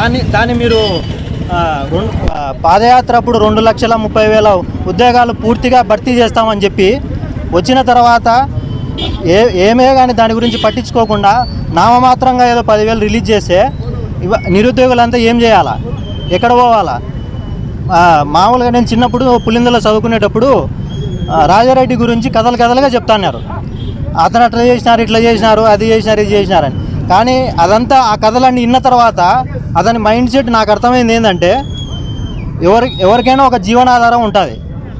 దాన్ని దాన్ని మీరు ఆ, రెండు ఆ, పాదయాత్ర అప్పుడు రెండు లక్షల ముప్పై వేల ఉద్యోగాలు పూర్తిగా భర్తీ చేస్తామని చెప్పి వచ్చిన తర్వాత ఏ ఏమే కానీ దాని గురించి పట్టించుకోకుండా నామమాత్రంగా ఏదో పదివేలు రిలీజ్ చేస్తే ఇవ నిరుద్యోగులంతా ఏం చేయాలా ఎక్కడ పోవాలా ఆ, మామూలుగా నేను చిన్నప్పుడు పులిందలో చదువుకునేటప్పుడు ఆ, రాజారెడ్డి గురించి కథలు కథలుగా చెప్తాన్నారు అతను అట్లా చేసినారు ఇట్లా చేసినారు అది చేసినారు ఇది చేసినారని కానీ అదంతా ఆ కథలన్నీ విన్న తర్వాత అతని మైండ్ సెట్ నాకు అర్థమైంది ఏంటంటే ఎవరి ఎవరికైనా ఒక జీవనాధారం ఉంటుంది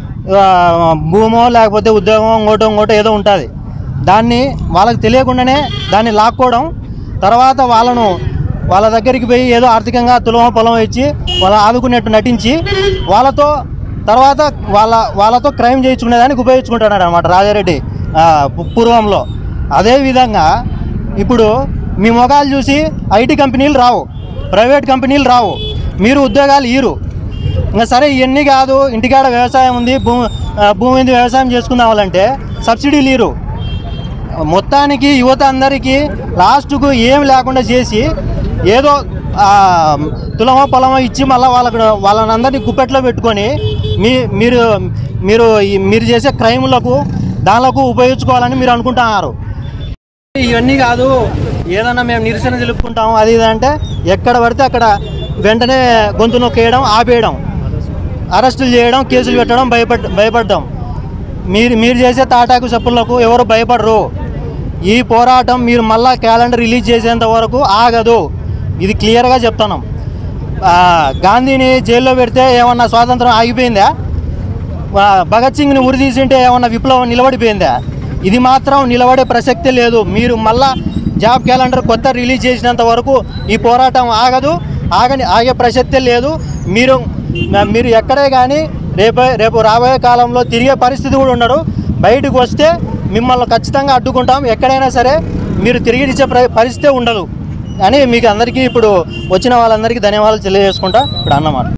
భూమో లేకపోతే ఉద్యోగమో ఇంకోటో ఇంకోటో ఏదో ఉంటుంది దాన్ని వాళ్ళకి తెలియకుండానే దాన్ని లాక్కోవడం తర్వాత వాళ్ళను వాళ్ళ దగ్గరికి పోయి ఏదో ఆర్థికంగా తులమో పొలం ఇచ్చి వాళ్ళ ఆదుకునేట్టు నటించి వాళ్ళతో తర్వాత వాళ్ళ వాళ్ళతో క్రైమ్ చేయించుకునేదానికి ఉపయోగించుకుంటున్నాడు అనమాట రాజారెడ్డి ఆ, పు- పూర్వంలో అదేవిధంగా ఇప్పుడు మీ మొగాలు చూసి ఐటీ కంపెనీలు రావు ప్రైవేట్ కంపెనీలు రావు మీరు ఉద్యోగాలు ఇరు ఇంకా సరే ఇవన్నీ కాదు ఇంటికాడ వ్యవసాయం ఉంది భూమి ఆ, భూమి మీద వ్యవసాయం చేసుకుందామంటే సబ్సిడీలు ఇరు మొత్తానికి యువత అందరికీ లాస్ట్కు ఏం లేకుండా చేసి ఏదో ఆ, తులమో పొలమో ఇచ్చి మళ్ళీ వాళ్ళకు వాళ్ళని అందరినీ గుప్పెట్లో పెట్టుకొని మీ మీరు మీరు ఈ- మీరు చేసే క్రైములకు దానిలకు ఉపయోగించుకోవాలని మీరు అనుకుంటున్నారు ఇవన్నీ కాదు ఏదన్నా మేము నిరసన తెలుపుకుంటాము అది ఇది అంటే ఎక్కడ పడితే అక్కడ వెంటనే గొంతు నొక్కేయడం ఆపేయడం అరెస్టులు చేయడం కేసులు పెట్టడం భయపడ్ భయపడడం మీరు మీరు చేసే తాటాకు చెప్పులకు ఎవరు భయపడరు ఈ పోరాటం మీరు మళ్ళా క్యాలెండర్ రిలీజ్ చేసేంత వరకు ఆగదు ఇది క్లియర్గా చెప్తున్నాం ఆ, గాంధీని జైల్లో పెడితే ఏమన్నా స్వాతంత్రం ఆగిపోయిందా ఆ, భగత్ సింగ్ని ఉరి తీసింటే ఏమన్నా విప్లవం నిలబడిపోయిందా ఇది మాత్రం నిలబడే ప్రసక్తే లేదు మీరు మళ్ళా జాబ్ క్యాలెండర్ కొత్త రిలీజ్ చేసినంత వరకు ఈ పోరాటం ఆగదు ఆగని ఆగే ప్రసక్తే లేదు మీరు మీరు ఎక్కడే కానీ రేపు రేపు రాబోయే కాలంలో తిరిగే పరిస్థితి కూడా ఉండడు బయటకు వస్తే మిమ్మల్ని ఖచ్చితంగా అడ్డుకుంటాం ఎక్కడైనా సరే మీరు తిరిగి ఇచ్చే ప్ర- పరిస్థితే ఉండదు అని మీకు అందరికీ ఇప్పుడు వచ్చిన వాళ్ళందరికీ ధన్యవాదాలు తెలియజేసుకుంటా ఇప్పుడు అన్నమాట